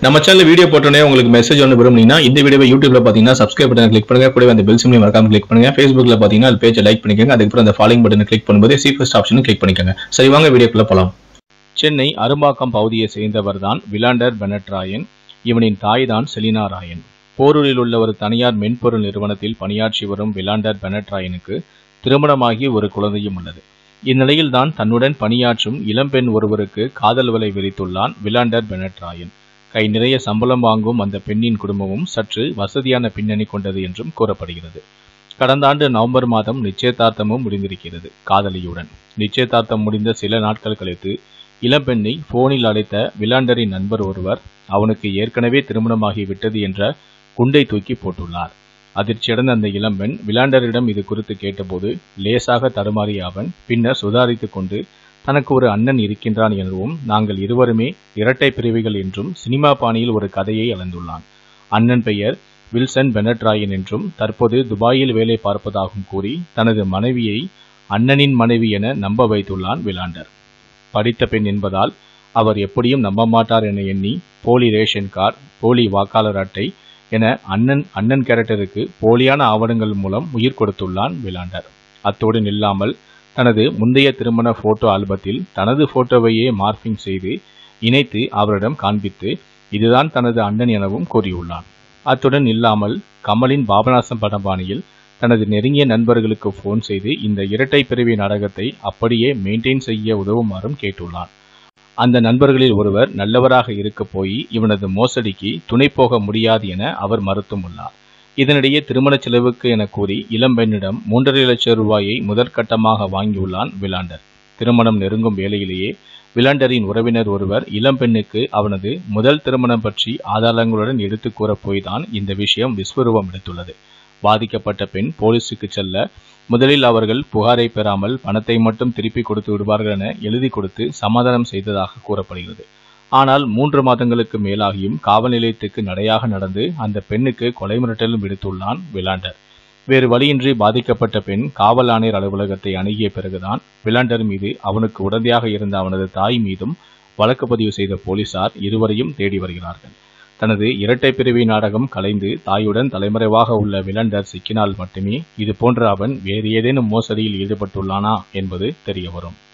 நம்ம channel video போட்டோன்னே உங்களுக்கு மெசேஜ் ஒன்று விரும்புனீங்கன்னா இந்த வீடியோவை யூடியூப்ல பார்த்தீங்கன்னா சப்ஸ்கிரைப் பட்டன் கிளிக் பண்ணுங்க கூடவே அந்த பெல் சிம்லையும் மறக்காம கிளிக் பண்ணுங்க ஃபேஸ்புக்ல பார்த்தீங்கன்னா அது பேஜை லைக் பண்ணிக்கோங்க அதுக்கப்புறம் அந்த ஃபாலோயிங் பட்டனை கிளிக் பண்ணும்போது சி ஃபர்ஸ்ட் ஆப்ஷனும் கிளிக் பண்ணிக்கோங்க சரி வாங்க வீடியோக்குள்ள போலாம் சென்னை அரும்பாக்கம் பகுதியை சேர்ந்தவர் தான் விலாண்டர் பெனட் ராயன் இவனின் தாய் தான் செலினா ராயன் போரூரில் உள்ள ஒரு தனியார் மென்பொருள் நிறுவனத்தில் பணியாற்றி வரும் விலாண்டர் பெனட் ராயனுக்கு திருமணமாகி ஒரு குழந்தையும் உள்ளது இந்நிலையில் தான் தன்னுடன் பணியாற்றும் இளம்பெண் ஒருவருக்கு காதல் வலை விரித்துள்ளான் விலாண்டர் பெனட் ராயன் கை நிறைய சம்பளம் வாங்கும் அந்த பெண்ணின் குடும்பமும் சற்று வசதியான பின்னணி கொண்டது என்றும் கூறப்படுகிறது கடந்த ஆண்டு நவம்பர் மாதம் நிச்சயதார்த்தமும் முடிந்திருக்கிறது காதலியுடன் நிச்சயதார்த்தம் முடிந்த சில நாட்கள் கழித்து இளம்பெண்ணை போனில் அழைத்த விலாண்டரின் நண்பர் ஒருவர் அவனுக்கு ஏற்கனவே திருமணமாகி விட்டது என்ற குண்டை தூக்கி போட்டுள்ளார் அதிர்ச்சியடைந்த அந்த இளம்பெண் விலாண்டரிடம் இது குறித்து கேட்டபோது லேசாக தடுமாறிய அவன் பின்னர் சுதாரித்துக் கொண்டு தனக்கு ஒரு அண்ணன் இருக்கின்றான் எனவும் நாங்கள் இருவருமே இரட்டை பிரிவுகள் என்றும் சினிமா பாணியில் ஒரு கதையை அளந்துள்ளான் அண்ணன் பெயர் வில்சன் பெனட்ராயன் என்றும் தற்போது துபாயில் வேலை பார்ப்பதாகவும் கூறி தனது மனைவியை அண்ணனின் மனைவி என நம்ப வைத்துள்ளான் விலாண்டர் படித்த பெண் என்பதால் அவர் எப்படியும் நம்ப மாட்டார் என எண்ணி போலி ரேஷன் கார்டு போலி வாக்காளர் அட்டை என அண்ணன் அண்ணன் கேரக்டருக்கு போலியான ஆவணங்கள் மூலம் உயிர் கொடுத்துள்ளான் விலாண்டர் அத்தோடு நில்லாமல் தனது முந்தைய திருமண போட்டோ ஆல்பத்தில் தனது போட்டோவையே மார்பிங் செய்து இணைத்து அவரிடம் காண்பித்து இதுதான் தனது அண்ணன் எனவும் கூறியுள்ளான் அத்துடன் இல்லாமல் கமலின் பாபநாசம் படபாணியில் தனது நெருங்கிய நண்பர்களுக்கு போன் செய்து இந்த இரட்டை பிரிவி நாடகத்தை அப்படியே மெயின்டைன் செய்ய உதவுமாறும் கேட்டுள்ளான் அந்த நண்பர்களில் ஒருவர் நல்லவராக இருக்க போய் இவனது மோசடிக்கு துணை போக முடியாது என அவர் மறுத்தும் உள்ளார் இதனிடையே திருமண செலவுக்கு என கூறி இளம்பெண்ணிடம் மூன்றரை லட்சம் ரூபாயை முதற்கட்டமாக வாங்கியுள்ளான் விலாண்டர் திருமணம் நெருங்கும் வேளையிலேயே விலாண்டரின் உறவினர் ஒருவர் இளம்பெண்ணுக்கு அவனது முதல் திருமணம் பற்றி ஆதாரங்களுடன் எடுத்து கூற போய்தான் இந்த விஷயம் விஸ்வரூபம் எடுத்துள்ளது பாதிக்கப்பட்ட பெண் போலீசுக்கு செல்ல முதலில் அவர்கள் புகாரை பெறாமல் பணத்தை மட்டும் திருப்பி கொடுத்து விடுவார்கள் என எழுதி கொடுத்து சமாதானம் செய்ததாக கூறப்படுகிறது ஆனால் மூன்று மாதங்களுக்கு மேலாகியும் காவல் நிலையத்துக்கு நடையாக நடந்து அந்த பெண்ணுக்கு கொலை மிரட்டலும் விடுத்துள்ளான் விலாண்டர் வேறு வழியின்றி பாதிக்கப்பட்ட பெண் காவல் ஆணையர் அலுவலகத்தை அணுகிய பிறகுதான் விலாண்டர் மீது அவனுக்கு உடந்தையாக இருந்த அவனது தாய் மீதும் வழக்கு பதிவு செய்த போலீசார் இருவரையும் தேடி வருகிறார்கள் தனது இரட்டை பிரிவி நாடகம் கலைந்து தாயுடன் தலைமறைவாக உள்ள விலண்டர் சிக்கினால் மட்டுமே இது போன்ற அவன் வேறு ஏதேனும் மோசடியில் ஈடுபட்டுள்ளானா என்பது தெரிய வரும்